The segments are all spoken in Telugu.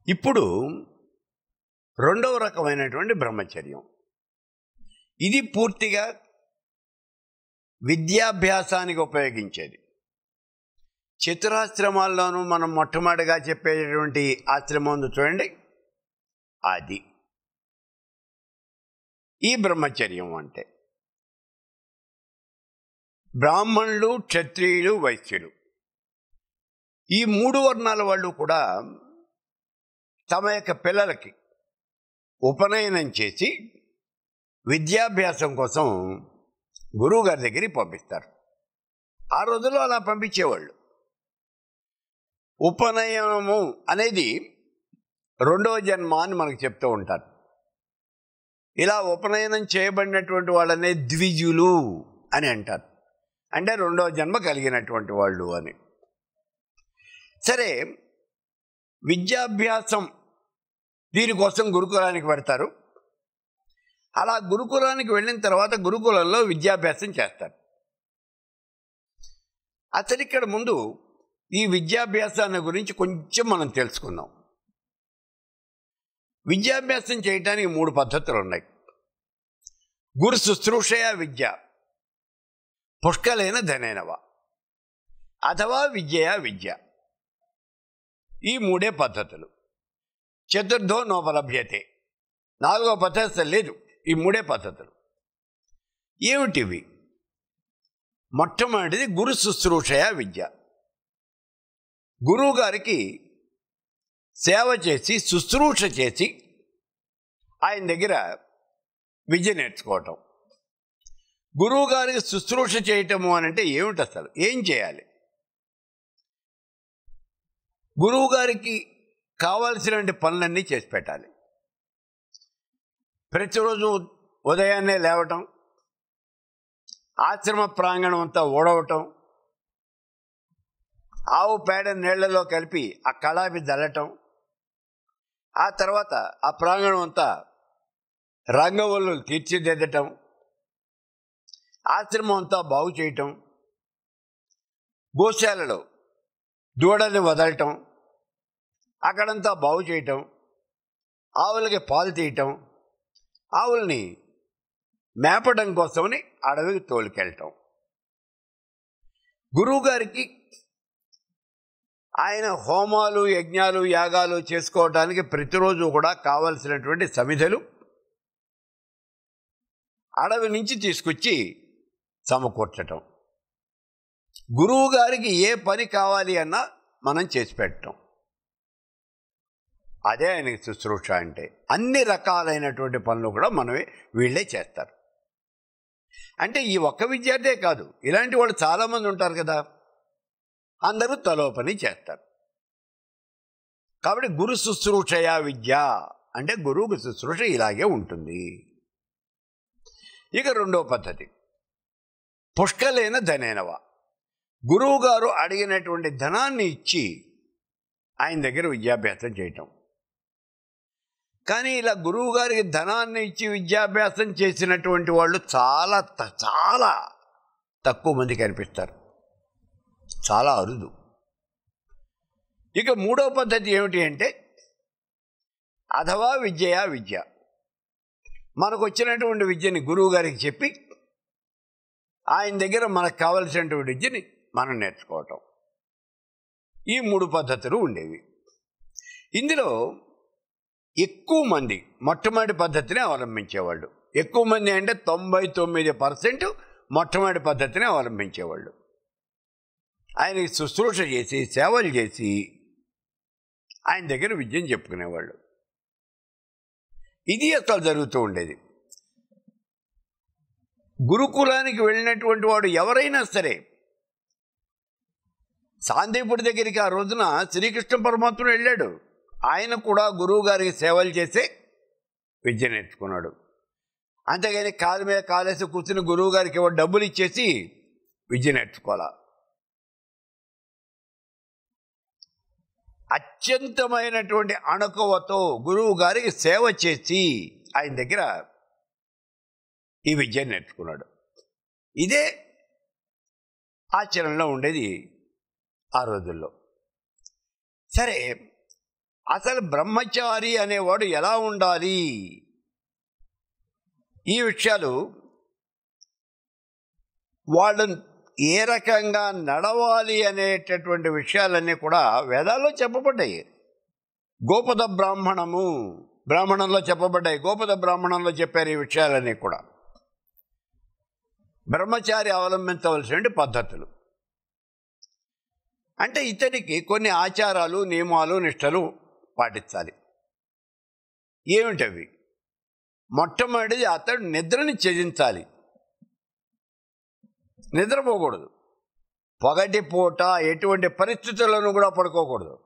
ఇప్పుడు రెండవ రకమైనటువంటి బ్రహ్మచర్యం ఇది పూర్తిగా విద్యాభ్యాసానికి ఉపయోగించేది చతురాశ్రమాల్లోనూ మనం మొట్టమొదటిగా చెప్పేటటువంటి ఆశ్రమం ఉంది చూడండి అది ఈ బ్రహ్మచర్యం అంటే బ్రాహ్మణులు క్షత్రియులు వైశ్యులు ఈ మూడు వర్ణాల వాళ్ళు కూడా తమ యొక్క పిల్లలకి ఉపనయనం చేసి విద్యాభ్యాసం కోసం గురువుగారి దగ్గరికి పంపిస్తారు ఆ రోజుల్లో అలా పంపించేవాళ్ళు ఉపనయనము అనేది రెండవ జన్మ అని మనకు చెప్తూ ఉంటారు ఇలా ఉపనయనం చేయబడినటువంటి వాళ్ళనే ద్విజులు అని అంటారు అంటే రెండవ జన్మ కలిగినటువంటి వాళ్ళు అని సరే విద్యాభ్యాసం దీనికోసం గురుకులానికి పెడతారు అలా గురుకులానికి వెళ్ళిన తర్వాత గురుకులంలో విద్యాభ్యాసం చేస్తారు అసలు ఇక్కడ ముందు ఈ విద్యాభ్యాసాన్ని గురించి కొంచెం మనం తెలుసుకుందాం విద్యాభ్యాసం చేయడానికి మూడు పద్ధతులు ఉన్నాయి గురు శుశ్రూషయ విద్య పుష్కలైన ధనైనవ అథవా విద్యయా విద్య ఈ మూడే పద్ధతులు చతుర్థో నోపలభ్యతే నాలుగో పద్ధతి లేదు ఈ మూడే పద్ధతులు ఏమిటివి మొట్టమొదటిది గురు శుశ్రూషయ విద్య గురువు గారికి సేవ చేసి శుశ్రూష చేసి ఆయన దగ్గర విద్య నేర్చుకోవటం గురువు గారికి శుశ్రూష చేయటము అని అంటే ఏమిటి అసలు ఏం చేయాలి గురువు గారికి కావాల్సినటువంటి పనులన్నీ చేసి పెట్టాలి ప్రతిరోజు ఉదయాన్నే లేవటం ఆశ్రమ ప్రాంగణం అంతా ఓడవటం ఆవు పేడ నీళ్లలో కలిపి ఆ కళాపి దల్లటం ఆ తర్వాత ఆ ప్రాంగణం అంతా రంగవల్లు తీర్చిదిద్దటం ఆశ్రమం అంతా బాగు చేయటం గోశాలలో దూడని వదలటం అక్కడంతా బాగు చేయటం ఆవులకి పాలు తీయటం ఆవుల్ని మేపడం కోసమని అడవికి తోలుకెళ్ళటం గురువుగారికి ఆయన హోమాలు యజ్ఞాలు యాగాలు చేసుకోవడానికి ప్రతిరోజు కూడా కావలసినటువంటి సమిధలు అడవి నుంచి తీసుకొచ్చి సమకూర్చటం గురువు గారికి ఏ పని కావాలి అన్నా మనం చేసి పెట్టడం అదే ఆయనకి శుశ్రూష అంటే అన్ని రకాలైనటువంటి పనులు కూడా మనమే వీళ్ళే చేస్తారు అంటే ఈ ఒక్క విద్యార్థే కాదు ఇలాంటి వాళ్ళు చాలామంది ఉంటారు కదా అందరూ తలో పని చేస్తారు కాబట్టి గురు శుశ్రూషయ విద్య అంటే గురువుకు శుశ్రూష ఇలాగే ఉంటుంది ఇక రెండో పద్ధతి పుష్కలైన ధనేనవ గురువు గారు అడిగినటువంటి ధనాన్ని ఇచ్చి ఆయన దగ్గర విద్యాభ్యాసం చేయటం కానీ ఇలా గురువు గారికి ధనాన్ని ఇచ్చి విద్యాభ్యాసం చేసినటువంటి వాళ్ళు చాలా త- చాలా తక్కువ మంది కనిపిస్తారు చాలా అరుదు ఇక మూడో పద్ధతి ఏమిటి అంటే అథవా విద్యయా విద్య మనకు వచ్చినటువంటి విద్యని గురువు గారికి చెప్పి ఆయన దగ్గర మనకు కావలసినటువంటి విద్యని మనం నేర్చుకోవటం ఈ మూడు పద్ధతులు ఉండేవి ఇందులో ఎక్కువ మంది మొట్టమొదటి పద్ధతిని అవలంబించేవాళ్ళు ఎక్కువ మంది అంటే తొంభై తొమ్మిది పర్సెంట్ మొట్టమొదటి పద్ధతిని అవలంబించేవాళ్ళు ఆయనకి శుశ్రూష చేసి సేవలు చేసి ఆయన దగ్గర విద్యను చెప్పుకునేవాళ్ళు ఇది అసలు జరుగుతూ ఉండేది గురుకులానికి వెళ్ళినటువంటి వాడు ఎవరైనా సరే సాందీపుడి దగ్గరికి ఆ రోజున శ్రీకృష్ణ పరమాత్ముడు వెళ్ళాడు ఆయన కూడా గురువు గారికి సేవలు చేసే విద్య నేర్చుకున్నాడు అంతేగాని కాలు మీద కాలేసి కూర్చుని గురువు గారికి ఏవో డబ్బులు ఇచ్చేసి విద్య నేర్చుకోవాలా అత్యంతమైనటువంటి అణకువతో గురువు గారికి సేవ చేసి ఆయన దగ్గర ఈ విద్య నేర్చుకున్నాడు ఇదే ఆచరణలో ఉండేది ఆ రోజుల్లో సరే అసలు బ్రహ్మచారి అనేవాడు ఎలా ఉండాలి ఈ విషయాలు వాళ్ళు ఏ రకంగా నడవాలి అనేటటువంటి విషయాలన్నీ కూడా వేదాల్లో చెప్పబడ్డాయి గోపద బ్రాహ్మణము బ్రాహ్మణంలో చెప్పబడ్డాయి గోపద బ్రాహ్మణంలో చెప్పారు ఈ విషయాలన్నీ కూడా బ్రహ్మచారి అవలంబించవలసిన పద్ధతులు అంటే ఇతనికి కొన్ని ఆచారాలు నియమాలు నిష్టలు పాటించాలి ఏమిటవి మొట్టమొదటిది అతడు నిద్రని త్యజించాలి నిద్రపోకూడదు పగటి పూట ఎటువంటి పరిస్థితుల్లోనూ కూడా పడుకోకూడదు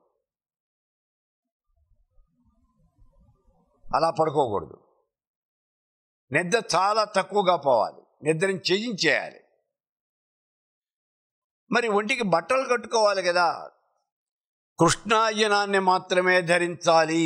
అలా పడుకోకూడదు నిద్ర చాలా తక్కువగా పోవాలి నిద్రని త్యజించేయాలి మరి ఒంటికి బట్టలు కట్టుకోవాలి కదా కృష్ణాయనాన్ని మాత్రమే ధరించాలి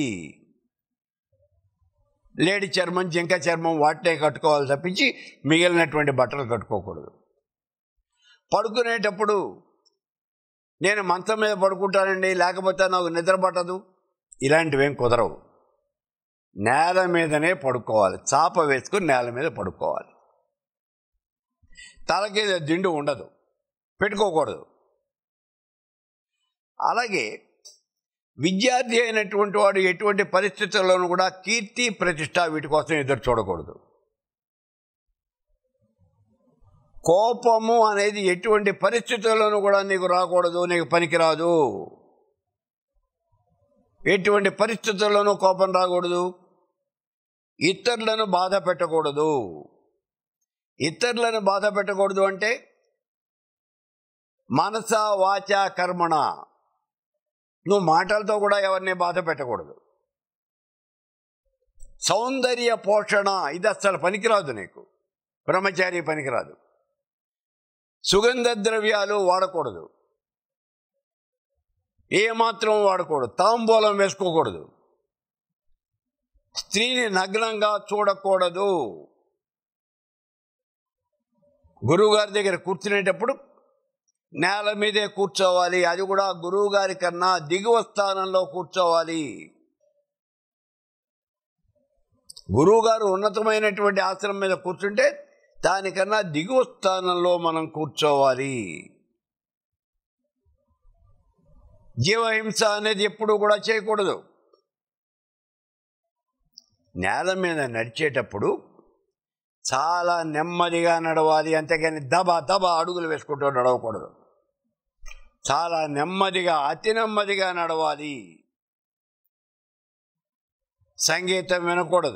లేడి చర్మం జింక చర్మం వాటినే కట్టుకోవాలి తప్పించి మిగిలినటువంటి బట్టలు కట్టుకోకూడదు పడుకునేటప్పుడు నేను మంచం మీద పడుకుంటానండి లేకపోతే నాకు నిద్ర పట్టదు ఇలాంటివేం కుదరవు నేల మీదనే పడుకోవాలి చాప వేసుకుని నేల మీద పడుకోవాలి తలకి దిండు ఉండదు పెట్టుకోకూడదు అలాగే విద్యార్థి అయినటువంటి వాడు ఎటువంటి పరిస్థితుల్లోనూ కూడా కీర్తి ప్రతిష్ట వీటి కోసం ఎదురు చూడకూడదు కోపము అనేది ఎటువంటి పరిస్థితుల్లోనూ కూడా నీకు రాకూడదు నీకు పనికిరాదు ఎటువంటి పరిస్థితుల్లోనూ కోపం రాకూడదు ఇతరులను బాధ పెట్టకూడదు ఇతరులను బాధ పెట్టకూడదు అంటే మనస వాచ కర్మణ నువ్వు మాటలతో కూడా ఎవరిని బాధ పెట్టకూడదు సౌందర్య పోషణ ఇది అస్సలు పనికిరాదు నీకు బ్రహ్మచారి పనికిరాదు సుగంధ ద్రవ్యాలు వాడకూడదు ఏమాత్రం వాడకూడదు తాంబూలం వేసుకోకూడదు స్త్రీని నగ్నంగా చూడకూడదు గురువుగారి దగ్గర కూర్చునేటప్పుడు నేల మీదే కూర్చోవాలి అది కూడా గురువు గారి కన్నా దిగువ స్థానంలో కూర్చోవాలి గురువు గారు ఉన్నతమైనటువంటి ఆసనం మీద కూర్చుంటే దానికన్నా దిగువ స్థానంలో మనం కూర్చోవాలి జీవహింస అనేది ఎప్పుడు కూడా చేయకూడదు నేల మీద నడిచేటప్పుడు చాలా నెమ్మదిగా నడవాలి అంతేగాని దబ దబ అడుగులు వేసుకుంటూ నడవకూడదు చాలా నెమ్మదిగా అతి నెమ్మదిగా నడవాలి సంగీతం వినకూడదు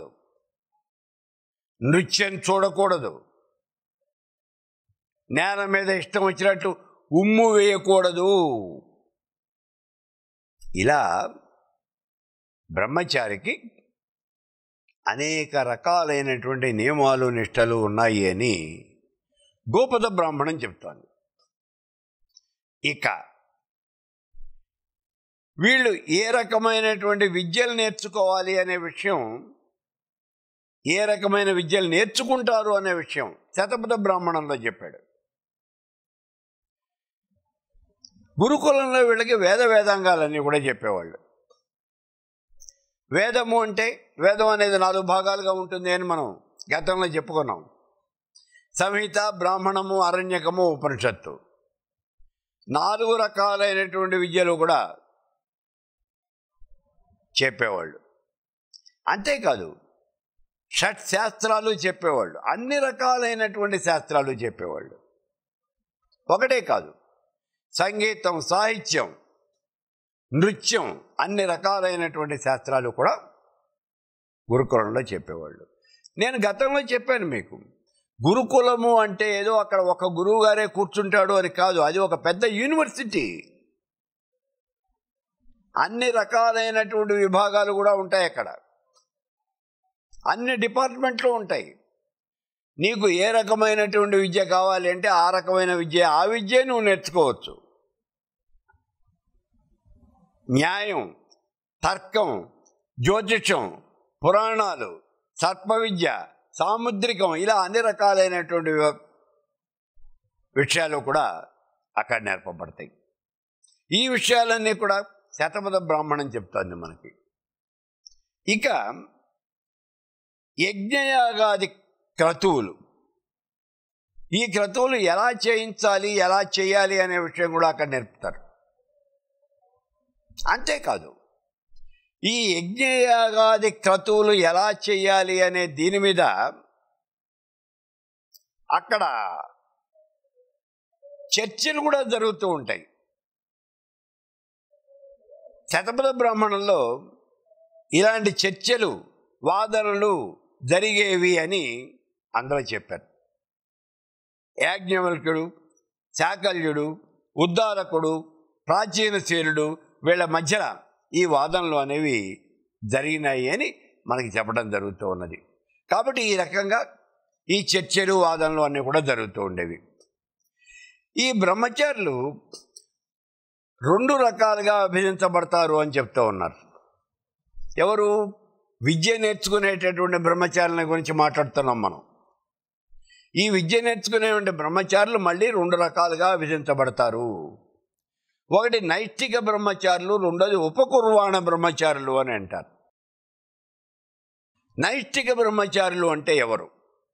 నృత్యం చూడకూడదు నేల మీద ఇష్టం వచ్చినట్టు ఉమ్ము వేయకూడదు ఇలా బ్రహ్మచారికి అనేక రకాలైనటువంటి నియమాలు నిష్టలు ఉన్నాయి అని గోపద బ్రాహ్మణం చెప్తోంది ఇక వీళ్ళు ఏ రకమైనటువంటి విద్యలు నేర్చుకోవాలి అనే విషయం ఏ రకమైన విద్యలు నేర్చుకుంటారు అనే విషయం శతపథ బ్రాహ్మణంలో చెప్పాడు గురుకులంలో వీళ్ళకి వేద వేదాంగాలన్నీ కూడా చెప్పేవాళ్ళు వేదము అంటే వేదం అనేది నాలుగు భాగాలుగా ఉంటుంది అని మనం గతంలో చెప్పుకున్నాం సంహిత బ్రాహ్మణము అరణ్యకము ఉపనిషత్తు నాలుగు రకాలైనటువంటి విద్యలు కూడా చెప్పేవాళ్ళు అంతేకాదు షట్ శాస్త్రాలు చెప్పేవాళ్ళు అన్ని రకాలైనటువంటి శాస్త్రాలు చెప్పేవాళ్ళు ఒకటే కాదు సంగీతం సాహిత్యం నృత్యం అన్ని రకాలైనటువంటి శాస్త్రాలు కూడా గురుకులంలో చెప్పేవాళ్ళు నేను గతంలో చెప్పాను మీకు గురుకులము అంటే ఏదో అక్కడ ఒక గురువు గారే కూర్చుంటాడు అని కాదు అది ఒక పెద్ద యూనివర్సిటీ అన్ని రకాలైనటువంటి విభాగాలు కూడా ఉంటాయి అక్కడ అన్ని డిపార్ట్మెంట్లు ఉంటాయి నీకు ఏ రకమైనటువంటి విద్య కావాలి అంటే ఆ రకమైన విద్య ఆ విద్య నువ్వు నేర్చుకోవచ్చు న్యాయం తర్కం జ్యోతిషం పురాణాలు సర్ప విద్య సాముద్రికం ఇలా అన్ని రకాలైనటువంటి వి- విషయాలు కూడా అక్కడ నేర్పబడతాయి ఈ విషయాలన్నీ కూడా శతపథ బ్రాహ్మణం చెప్తోంది మనకి ఇక యజ్ఞయాగాది క్రతువులు ఈ క్రతువులు ఎలా చేయించాలి ఎలా చేయాలి అనే విషయం కూడా అక్కడ నేర్పుతారు అంతేకాదు ఈ యజ్ఞయాగాది క్రతువులు ఎలా చేయాలి అనే దీని మీద అక్కడ చర్చలు కూడా జరుగుతూ ఉంటాయి శతపథ బ్రాహ్మణంలో ఇలాంటి చర్చలు వాదనలు జరిగేవి అని అందరూ చెప్పారు యాజ్ఞవల్కుడు శాకల్యుడు ఉద్దారకుడు ప్రాచీనశీలుడు వీళ్ళ మధ్యన ఈ వాదనలు అనేవి జరిగినాయి అని మనకి చెప్పడం జరుగుతూ ఉన్నది కాబట్టి ఈ రకంగా ఈ చర్చలు వాదనలు అన్నీ కూడా జరుగుతూ ఉండేవి ఈ బ్రహ్మచారులు రెండు రకాలుగా విభజించబడతారు అని చెప్తూ ఉన్నారు ఎవరు విద్య నేర్చుకునేటటువంటి బ్రహ్మచారుల గురించి మాట్లాడుతున్నాం మనం ఈ విద్య నేర్చుకునేటువంటి బ్రహ్మచారులు మళ్ళీ రెండు రకాలుగా విభజించబడతారు ఒకటి నైష్టిక బ్రహ్మచారులు రెండోది ఉపకుర్వాణ బ్రహ్మచారులు అని అంటారు నైష్టిక బ్రహ్మచారులు అంటే ఎవరు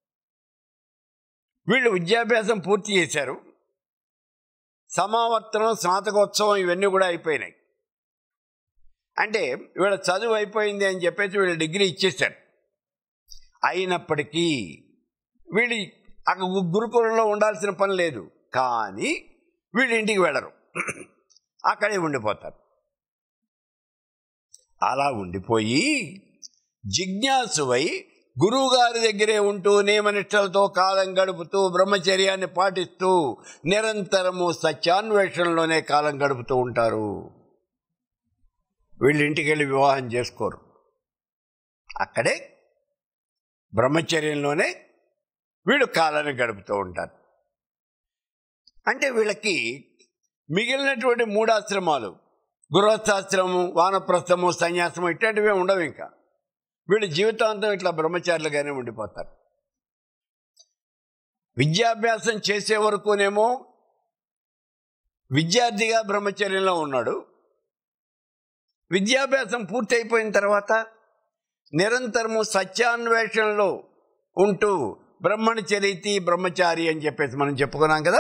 వీళ్ళు విద్యాభ్యాసం పూర్తి చేశారు సమావర్తనం స్నాతకోత్సవం ఇవన్నీ కూడా అయిపోయినాయి అంటే వీళ్ళ చదువు అయిపోయింది అని చెప్పేసి వీళ్ళు డిగ్రీ ఇచ్చేశారు అయినప్పటికీ వీళ్ళు అక్కడ గురుకులంలో ఉండాల్సిన పని లేదు కానీ వీళ్ళు ఇంటికి వెళ్ళరు అక్కడే ఉండిపోతారు అలా ఉండిపోయి జిజ్ఞాసువై గురువుగారి దగ్గరే ఉంటూ నియమనిష్టలతో కాలం గడుపుతూ బ్రహ్మచర్యాన్ని పాటిస్తూ నిరంతరము సత్యాన్వేషణలోనే కాలం గడుపుతూ ఉంటారు వీళ్ళు ఇంటికి వెళ్ళి వివాహం చేసుకోరు అక్కడే బ్రహ్మచర్యంలోనే వీళ్ళు కాలాన్ని గడుపుతూ ఉంటారు అంటే వీళ్ళకి మిగిలినటువంటి మూడాశ్రమాలు గృహస్థాశ్రమము వానప్రస్థము సన్యాసము ఇట్లాంటివి ఉండవు ఇంకా వీళ్ళు జీవితాంతం ఇట్లా బ్రహ్మచారులుగానే ఉండిపోతారు విద్యాభ్యాసం చేసే వరకునేమో విద్యార్థిగా బ్రహ్మచర్యంలో ఉన్నాడు విద్యాభ్యాసం పూర్తయిపోయిన తర్వాత నిరంతరము సత్యాన్వేషణలో ఉంటూ బ్రహ్మణచరితి బ్రహ్మచారి అని చెప్పేసి మనం చెప్పుకున్నాం కదా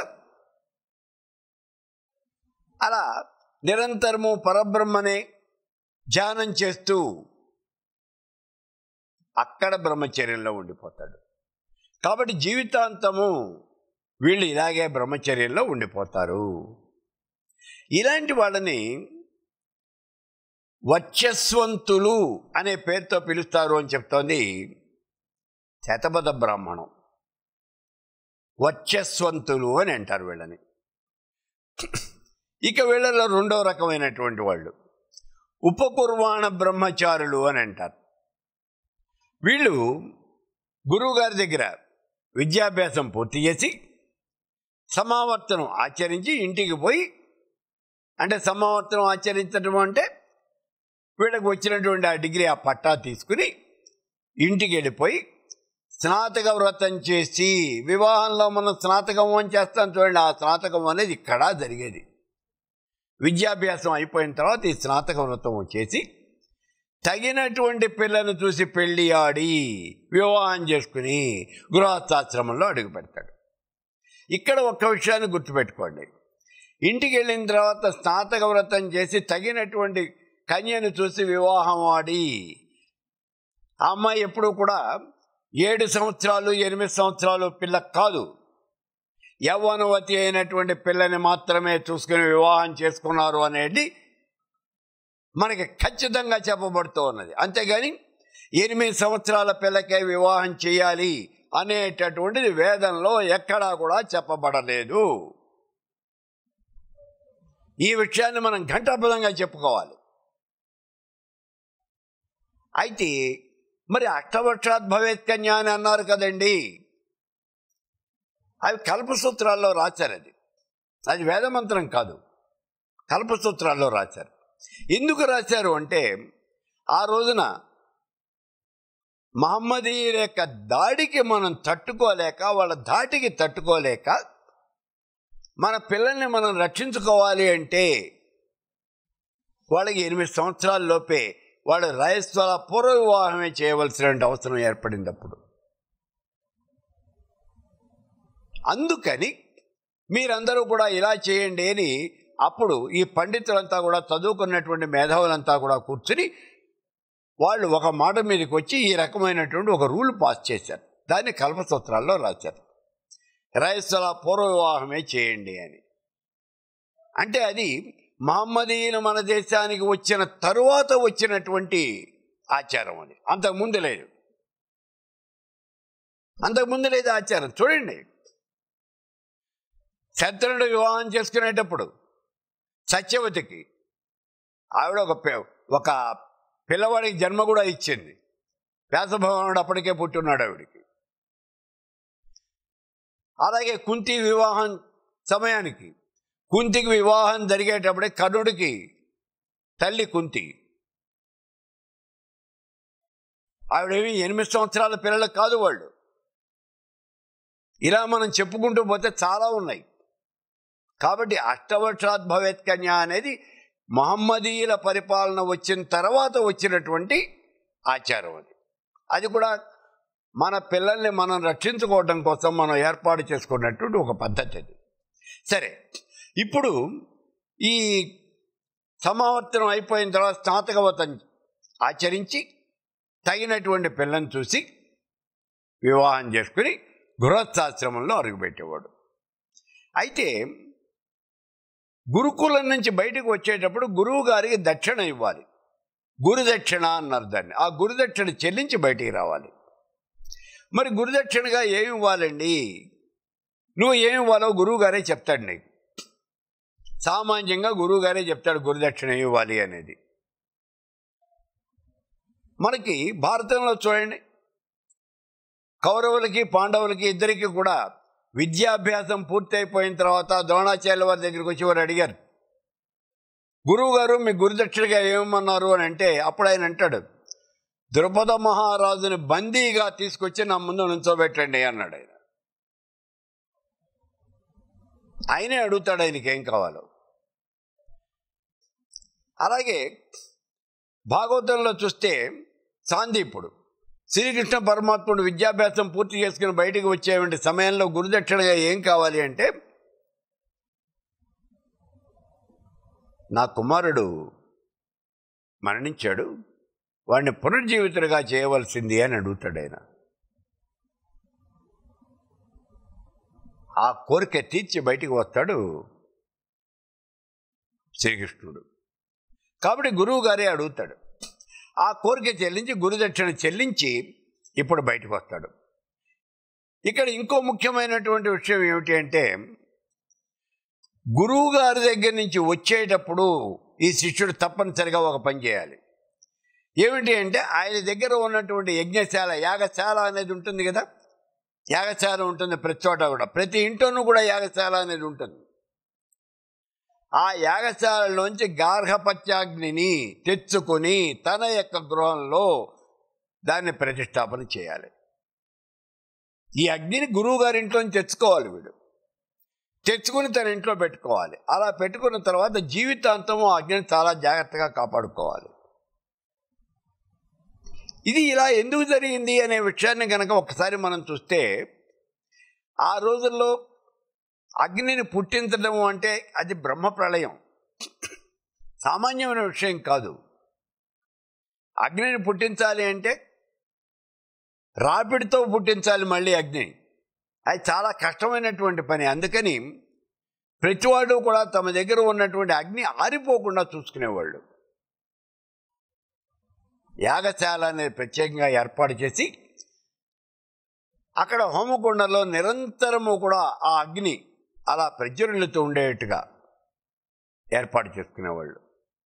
అలా నిరంతరము పరబ్రహ్మనే ధ్యానం చేస్తూ అక్కడ బ్రహ్మచర్యంలో ఉండిపోతాడు కాబట్టి జీవితాంతము వీళ్ళు ఇలాగే బ్రహ్మచర్యంలో ఉండిపోతారు ఇలాంటి వాళ్ళని వచ్చస్వంతులు అనే పేరుతో పిలుస్తారు అని చెప్తోంది శతపథ బ్రాహ్మణం వచ్చస్వంతులు అని అంటారు వీళ్ళని ఇక వీళ్ళలో రెండవ రకమైనటువంటి వాళ్ళు ఉపకుర్వాణ బ్రహ్మచారులు అని అంటారు వీళ్ళు గురువుగారి దగ్గర విద్యాభ్యాసం పూర్తి చేసి సమావర్తనం ఆచరించి ఇంటికి పోయి అంటే సమావర్తనం ఆచరించడం అంటే వీళ్ళకి వచ్చినటువంటి ఆ డిగ్రీ ఆ పట్టా తీసుకుని ఇంటికి వెళ్ళిపోయి స్నాతక వ్రతం చేసి వివాహంలో మనం స్నాతకం అని చేస్తాం చూడండి ఆ స్నాతకం అనేది ఇక్కడ జరిగేది విద్యాభ్యాసం అయిపోయిన తర్వాత ఈ స్నాతక వ్రతం చేసి తగినటువంటి పిల్లను చూసి పెళ్లి ఆడి వివాహం చేసుకుని గృహస్థాశ్రమంలో అడుగు పెడతాడు ఇక్కడ ఒక్క విషయాన్ని గుర్తుపెట్టుకోండి ఇంటికి వెళ్ళిన తర్వాత స్నాతక వ్రతం చేసి తగినటువంటి కన్యను చూసి వివాహం ఆడి ఆ అమ్మాయి ఎప్పుడు కూడా ఏడు సంవత్సరాలు ఎనిమిది సంవత్సరాలు పిల్ల కాదు యవ్వనవతి అయినటువంటి పిల్లని మాత్రమే చూసుకుని వివాహం చేసుకున్నారు అనేది మనకి ఖచ్చితంగా చెప్పబడుతూ ఉన్నది అంతేగాని ఎనిమిది సంవత్సరాల పిల్లకే వివాహం చేయాలి అనేటటువంటిది వేదంలో ఎక్కడా కూడా చెప్పబడలేదు ఈ విషయాన్ని మనం ఘంటాపదంగా చెప్పుకోవాలి అయితే మరి అష్టవర్షాత్ భవేత్ కన్యా అని అన్నారు కదండి అవి కల్పసూత్రాల్లో రాశారు అది అది వేదమంత్రం కాదు కల్పసూత్రాల్లో రాశారు ఎందుకు రాశారు అంటే ఆ రోజున మహమ్మదీయుల యొక్క దాడికి మనం తట్టుకోలేక వాళ్ళ దాటికి తట్టుకోలేక మన పిల్లల్ని మనం రక్షించుకోవాలి అంటే వాళ్ళకి ఎనిమిది సంవత్సరాల లోపే వాళ్ళు రైస్వల పూర్వ వివాహమే చేయవలసిన అవసరం ఏర్పడింది అప్పుడు అందుకని మీరందరూ కూడా ఇలా చేయండి అని అప్పుడు ఈ పండితులంతా కూడా చదువుకున్నటువంటి మేధావులంతా కూడా కూర్చుని వాళ్ళు ఒక మాట మీదకి వచ్చి ఈ రకమైనటువంటి ఒక రూల్ పాస్ చేశారు దాన్ని కల్పసూత్రాల్లో రాశారు రైతుల పూర్వ వివాహమే చేయండి అని అంటే అది మహమ్మదీయులు మన దేశానికి వచ్చిన తరువాత వచ్చినటువంటి ఆచారం అది అంతకుముందు లేదు అంతకుముందు లేదు ఆచారం చూడండి శత్రుడు వివాహం చేసుకునేటప్పుడు సత్యవతికి ఆవిడ ఒక పి- ఒక పిల్లవాడికి జన్మ కూడా ఇచ్చింది వ్యాసభవనుడు అప్పటికే పుట్టున్నాడు ఆవిడికి అలాగే కుంతి వివాహం సమయానికి కుంతికి వివాహం జరిగేటప్పుడే కర్ణుడికి తల్లి కుంతి ఆవిడేమి ఎనిమిది సంవత్సరాల పిల్లలు కాదు వాళ్ళు ఇలా మనం చెప్పుకుంటూ పోతే చాలా ఉన్నాయి కాబట్టి అష్టవర్షాత్ భవేత్ కన్య అనేది మహమ్మదీయుల పరిపాలన వచ్చిన తర్వాత వచ్చినటువంటి ఆచారం అది అది కూడా మన పిల్లల్ని మనం రక్షించుకోవడం కోసం మనం ఏర్పాటు చేసుకున్నటువంటి ఒక పద్ధతి అది సరే ఇప్పుడు ఈ సమావర్తనం అయిపోయిన తర్వాత స్నాతకవతం ఆచరించి తగినటువంటి పిల్లని చూసి వివాహం చేసుకుని గృహస్థాశ్రమంలో అరుగుపెట్టేవాడు అయితే గురుకులం నుంచి బయటకు వచ్చేటప్పుడు గురువు గారికి దక్షిణ ఇవ్వాలి గురుదక్షిణ అన్నారు దాన్ని ఆ గురుదక్షిణ చెల్లించి బయటికి రావాలి మరి గురుదక్షిణగా ఏమి ఇవ్వాలండి నువ్వు ఏమి ఇవ్వాలో గురువు గారే చెప్తాడు నీకు సామాన్యంగా గురువు గారే చెప్తాడు గురుదక్షిణ ఏమి ఇవ్వాలి అనేది మనకి భారతంలో చూడండి కౌరవులకి పాండవులకి ఇద్దరికి కూడా విద్యాభ్యాసం పూర్తయిపోయిన తర్వాత ద్రోణాచార్య వారి దగ్గరికి వచ్చి వారు అడిగారు గురువు గారు మీ గురుదక్షిణగా ఏమన్నారు అని అంటే అప్పుడు ఆయన అంటాడు ద్రుపద మహారాజుని బందీగా తీసుకొచ్చి నా ముందు నుంచోబెట్టండి అన్నాడు ఆయన ఆయనే అడుగుతాడు ఆయనకి ఏం కావాలో అలాగే భాగవతంలో చూస్తే సాందీపుడు శ్రీకృష్ణ పరమాత్ముడు విద్యాభ్యాసం పూర్తి చేసుకుని బయటికి వచ్చేటువంటి సమయంలో గురుదక్షిణగా ఏం కావాలి అంటే నా కుమారుడు మరణించాడు వాడిని పునర్జీవితుడిగా చేయవలసింది అని అడుగుతాడు ఆయన ఆ కోరిక తీర్చి బయటికి వస్తాడు శ్రీకృష్ణుడు కాబట్టి గురువు గారే అడుగుతాడు ఆ కోరిక చెల్లించి గురుదక్షిణ చెల్లించి ఇప్పుడు బయటకు వస్తాడు ఇక్కడ ఇంకో ముఖ్యమైనటువంటి విషయం ఏమిటి అంటే గురువు గారి దగ్గర నుంచి వచ్చేటప్పుడు ఈ శిష్యుడు తప్పనిసరిగా ఒక పని చేయాలి ఏమిటి అంటే ఆయన దగ్గర ఉన్నటువంటి యజ్ఞశాల యాగశాల అనేది ఉంటుంది కదా యాగశాల ఉంటుంది ప్రతి చోట కూడా ప్రతి ఇంట్లోనూ కూడా యాగశాల అనేది ఉంటుంది ఆ యాగశాలలోంచి గార్హపత్యాగ్నిని తెచ్చుకొని తన యొక్క గృహంలో దాన్ని ప్రతిష్టాపన చేయాలి ఈ అగ్నిని గురువు గారి ఇంట్లోంచి తెచ్చుకోవాలి వీడు తెచ్చుకుని తన ఇంట్లో పెట్టుకోవాలి అలా పెట్టుకున్న తర్వాత జీవితాంతము ఆ అగ్నిని చాలా జాగ్రత్తగా కాపాడుకోవాలి ఇది ఇలా ఎందుకు జరిగింది అనే విషయాన్ని కనుక ఒకసారి మనం చూస్తే ఆ రోజుల్లో అగ్నిని పుట్టించడం అంటే అది బ్రహ్మ ప్రళయం సామాన్యమైన విషయం కాదు అగ్నిని పుట్టించాలి అంటే రాపిడితో పుట్టించాలి మళ్ళీ అగ్ని అది చాలా కష్టమైనటువంటి పని అందుకని ప్రతివాడు కూడా తమ దగ్గర ఉన్నటువంటి అగ్ని ఆరిపోకుండా చూసుకునేవాళ్ళు యాగశాల అనేది ప్రత్యేకంగా ఏర్పాటు చేసి అక్కడ హోమకుండలో నిరంతరము కూడా ఆ అగ్ని అలా ప్రజ్వరులతో ఉండేట్టుగా ఏర్పాటు చేసుకునేవాళ్ళు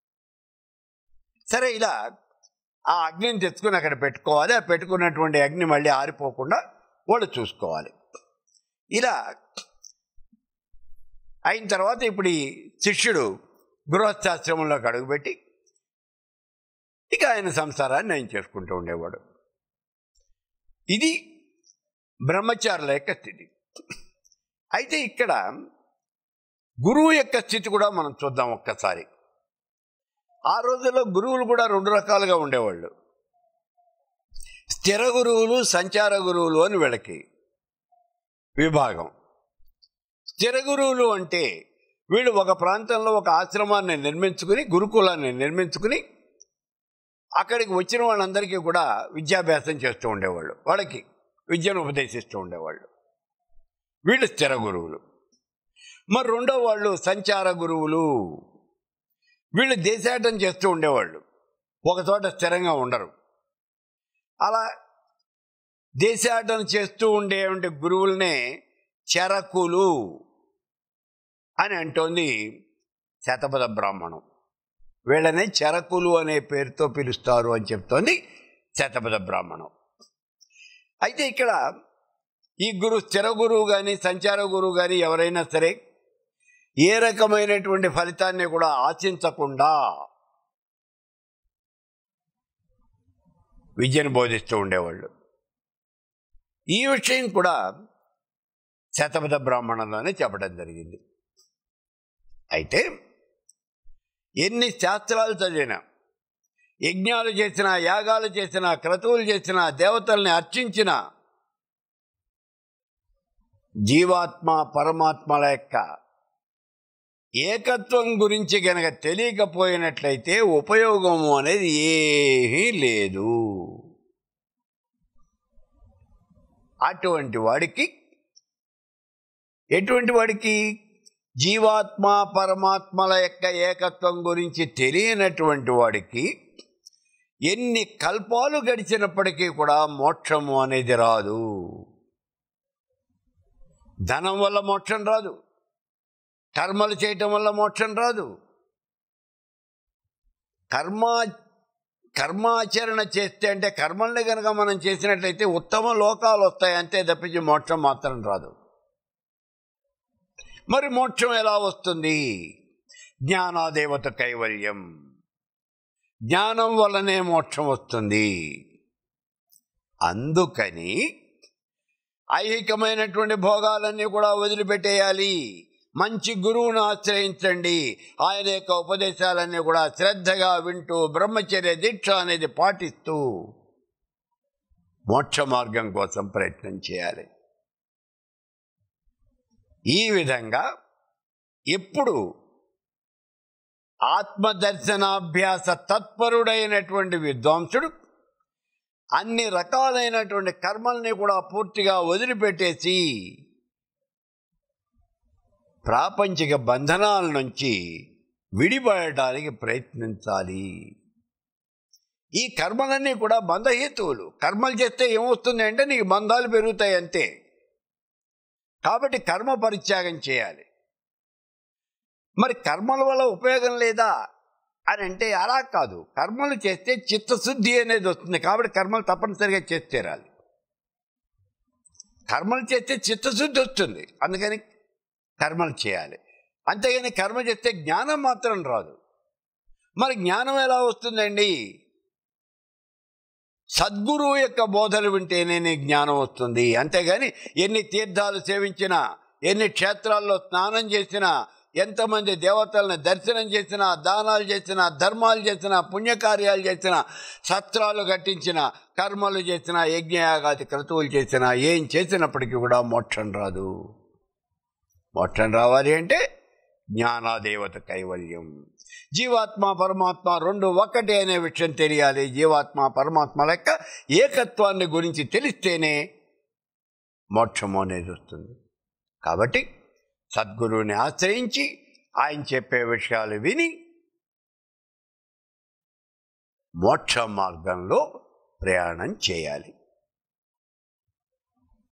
సరే ఇలా ఆ అగ్నిని తెచ్చుకుని అక్కడ పెట్టుకోవాలి ఆ పెట్టుకున్నటువంటి అగ్ని మళ్ళీ ఆరిపోకుండా వాళ్ళు చూసుకోవాలి ఇలా అయిన తర్వాత ఇప్పుడు ఈ శిష్యుడు గృహస్థాశ్రమంలోకి అడుగుపెట్టి ఇక ఆయన సంసారాన్ని ఆయన చేసుకుంటూ ఉండేవాడు ఇది బ్రహ్మచారుల యొక్క స్థితి అయితే ఇక్కడ గురువు యొక్క స్థితి కూడా మనం చూద్దాం ఒక్కసారి ఆ రోజుల్లో గురువులు కూడా రెండు రకాలుగా ఉండేవాళ్ళు స్థిర గురువులు సంచార గురువులు అని వీళ్ళకి విభాగం స్థిర గురువులు అంటే వీళ్ళు ఒక ప్రాంతంలో ఒక ఆశ్రమాన్ని నిర్మించుకుని గురుకులాన్ని నిర్మించుకుని అక్కడికి వచ్చిన వాళ్ళందరికీ కూడా విద్యాభ్యాసం చేస్తూ ఉండేవాళ్ళు వాళ్ళకి విద్యను ఉపదేశిస్తూ ఉండేవాళ్ళు వీళ్ళు స్థిర గురువులు మరి రెండో వాళ్ళు సంచార గురువులు వీళ్ళు దేశాటం చేస్తూ ఉండేవాళ్ళు ఒక చోట స్థిరంగా ఉండరు అలా దేశాటన చేస్తూ ఉండేటువంటి గురువులనే చెరకులు అని అంటోంది శతపథ బ్రాహ్మణం వీళ్ళనే చెరకులు అనే పేరుతో పిలుస్తారు అని చెప్తోంది శతపథ బ్రాహ్మణం అయితే ఇక్కడ ఈ గురు స్థిర గురువు కానీ సంచార గురువు కానీ ఎవరైనా సరే ఏ రకమైనటువంటి ఫలితాన్ని కూడా ఆశించకుండా విద్యను బోధిస్తూ ఉండేవాళ్ళు ఈ విషయం కూడా శతపథ బ్రాహ్మణంలోనే చెప్పడం జరిగింది అయితే ఎన్ని శాస్త్రాలు చదివినా యజ్ఞాలు చేసినా యాగాలు చేసినా క్రతువులు చేసినా దేవతల్ని అర్చించిన జీవాత్మ పరమాత్మల యొక్క ఏకత్వం గురించి గనక తెలియకపోయినట్లయితే ఉపయోగము అనేది ఏమీ లేదు అటువంటి వాడికి ఎటువంటి వాడికి జీవాత్మ పరమాత్మల యొక్క ఏకత్వం గురించి తెలియనటువంటి వాడికి ఎన్ని కల్పాలు గడిచినప్పటికీ కూడా మోక్షము అనేది రాదు ధనం వల్ల మోక్షం రాదు కర్మలు చేయటం వల్ల మోక్షం రాదు కర్మ కర్మాచరణ చేస్తే అంటే కర్మల్ని కనుక మనం చేసినట్లయితే ఉత్తమ లోకాలు వస్తాయి అంతే తప్పించి మోక్షం మాత్రం రాదు మరి మోక్షం ఎలా వస్తుంది జ్ఞానాదేవత కైవల్యం జ్ఞానం వల్లనే మోక్షం వస్తుంది అందుకని ఐహికమైనటువంటి భోగాలన్నీ కూడా వదిలిపెట్టేయాలి మంచి గురువును ఆశ్రయించండి ఆయన యొక్క ఉపదేశాలన్నీ కూడా శ్రద్ధగా వింటూ బ్రహ్మచర్య దీక్ష అనేది పాటిస్తూ మోక్ష మార్గం కోసం ప్రయత్నం చేయాలి ఈ విధంగా ఎప్పుడు ఆత్మదర్శనాభ్యాస తత్పరుడైనటువంటి విద్వాంసుడు అన్ని రకాలైనటువంటి కర్మల్ని కూడా పూర్తిగా వదిలిపెట్టేసి ప్రాపంచిక బంధనాల నుంచి విడిపడటానికి ప్రయత్నించాలి ఈ కర్మలన్నీ కూడా బంధహేతువులు కర్మలు చేస్తే ఏమొస్తుంది అంటే నీకు బంధాలు పెరుగుతాయి అంతే కాబట్టి కర్మ పరిత్యాగం చేయాలి మరి కర్మల వల్ల ఉపయోగం లేదా అని అంటే అలా కాదు కర్మలు చేస్తే చిత్తశుద్ధి అనేది వస్తుంది కాబట్టి కర్మలు తప్పనిసరిగా చేసి తీరాలి కర్మలు చేస్తే చిత్తశుద్ధి వస్తుంది అందుకని కర్మలు చేయాలి అంతేగాని కర్మ చేస్తే జ్ఞానం మాత్రం రాదు మరి జ్ఞానం ఎలా వస్తుందండి సద్గురువు యొక్క బోధలు వింటేనే నీకు జ్ఞానం వస్తుంది అంతేగాని ఎన్ని తీర్థాలు సేవించినా ఎన్ని క్షేత్రాల్లో స్నానం చేసినా ఎంతమంది దేవతలను దర్శనం చేసినా దానాలు చేసినా ధర్మాలు చేసినా పుణ్యకార్యాలు చేసినా సత్రాలు కట్టించిన కర్మలు చేసినా యజ్ఞయాగాది క్రతువులు చేసినా ఏం చేసినప్పటికీ కూడా మోక్షం రాదు మోక్షం రావాలి అంటే జ్ఞానాదేవత కైవల్యం జీవాత్మ పరమాత్మ రెండు ఒక్కటే అనే విషయం తెలియాలి జీవాత్మ పరమాత్మ లెక్క ఏకత్వాన్ని గురించి తెలిస్తేనే మోక్షము అనేది వస్తుంది కాబట్టి సద్గురువుని ఆశ్రయించి ఆయన చెప్పే విషయాలు విని మోక్ష మార్గంలో ప్రయాణం చేయాలి